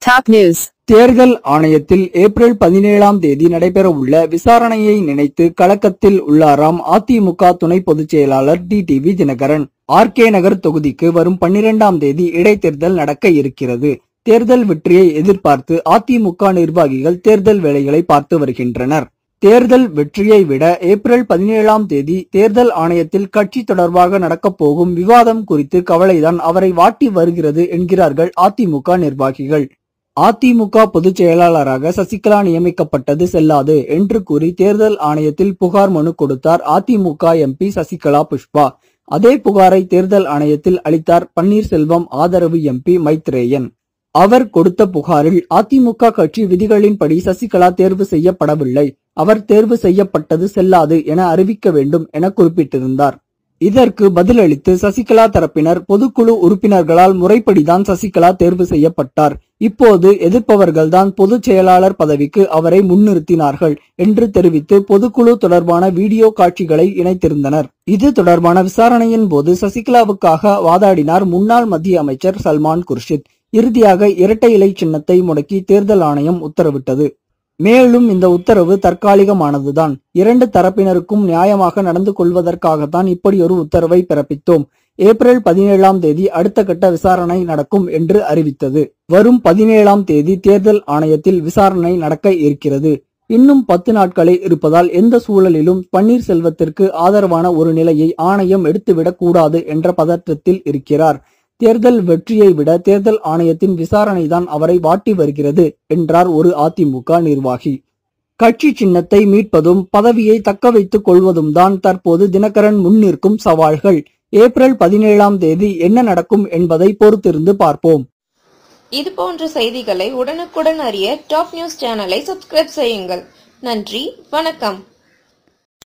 Top news. தேர்தல் ஆணையத்தில் April பதினேழாம் தேதி நடைபெறவுள்ள விசாரணையை நினைத்து கலக்கத்தில் உள்ளாராம் அதிமுக துணை பொதுச் செயலாளர் டிடிவி தினகரன் ஆர்கே நகர் தொகுதிக்கு வரும் பன்னிரெண்டாம் தேதி இடைத்தேர்தல் நடக்க இருக்கிறது தேர்தல் வெற்றியை எதிர்பார்த்து அதிமுக நிர்வாகிகள் தேர்தல் வேலைகளை பார்த்து வருகின்றனர் தேர்தல் வெற்றியை விட ஏப்ரல் பதினேழாம் தேதி தேர்தல் ஆணையத்தில் கட்சி தொடர்பாக நடக்கப் போகும் விவாதம் குறித்து கவலைதான் அவரை வாட்டி வருகிறது என்கிறார்கள் அதிமுக நிர்வாகிகள் அதிமுக பொதுச் செயலாளராக சசிகலா நியமிக்கப்பட்டது செல்லாது என்று கூறி தேர்தல் ஆணையத்தில் புகார் மனு கொடுத்தார் அதிமுக எம்பி சசிகலா புஷ்பா அதே புகாரை தேர்தல் ஆணையத்தில் அளித்தார் பன்னீர்செல்வம் ஆதரவு எம்பி மைத்ரேயன் அவர் கொடுத்த புகாரில் அதிமுக கட்சி விதிகளின்படி சசிகலா தேர்வு செய்யப்படவில்லை அவர் தேர்வு செய்யப்பட்டது செல்லாது என அறிவிக்க வேண்டும் என குறிப்பிட்டிருந்தார் இதற்கு பதிலளித்து சசிகலா தரப்பினர் பொதுக்குழு உறுப்பினர்களால் முறைப்படிதான் சசிகலா தேர்வு செய்யப்பட்டார் இப்போது எதிர்ப்பவர்கள்தான் பொதுச் செயலாளர் பதவிக்கு அவரை முன்னிறுத்தினார்கள் என்று தெரிவித்து பொதுக்குழு தொடர்பான வீடியோ காட்சிகளை இணைத்திருந்தனர் இது தொடர்பான விசாரணையின் போது சசிகலாவுக்காக வாதாடினார் முன்னாள் மத்திய அமைச்சர் சல்மான் குர்ஷித் இறுதியாக இரட்டை இலை சின்னத்தை முடக்கி தேர்தல் ஆணையம் உத்தரவிட்டது மேலும் இந்த உத்தரவு தற்காலிகமானதுதான் இரண்டு தரப்பினருக்கும் நியாயமாக நடந்து கொள்வதற்காகத்தான் இப்படி ஒரு உத்தரவை பிறப்பித்தோம் ஏப்ரல் பதினேழாம் தேதி அடுத்த கட்ட விசாரணை நடக்கும் என்று அறிவித்தது வரும் பதினேழாம் தேதி தேர்தல் ஆணையத்தில் விசாரணை நடக்க இருக்கிறது இன்னும் பத்து நாட்களே இருப்பதால் எந்த சூழலிலும் பன்னீர்செல்வத்திற்கு ஆதரவான ஒரு நிலையை ஆணையம் எடுத்துவிடக் கூடாது என்ற பதற்றத்தில் இருக்கிறார் தேர்தல் வெற்றியை விட தேர்தல் ஆணையத்தின் விசாரணைதான் அவரை வாட்டி வருகிறது என்றார் ஒரு அதிமுக நிர்வாகி கட்சி சின்னத்தை மீட்பதும் பதவியை தக்க வைத்துக் கொள்வதும் தான் தற்போது தினகரன் முன்னிற்கும் சவால்கள் ஏப்ரல் பதினேழாம் தேதி என்ன நடக்கும் என்பதை பொறுத்திருந்து பார்ப்போம் இது போன்ற செய்திகளை உடனுக்குடன் அறிய டாப் நியூஸ் சேனலை சப்ஸ்கிரைப் செய்யுங்கள் நன்றி வணக்கம்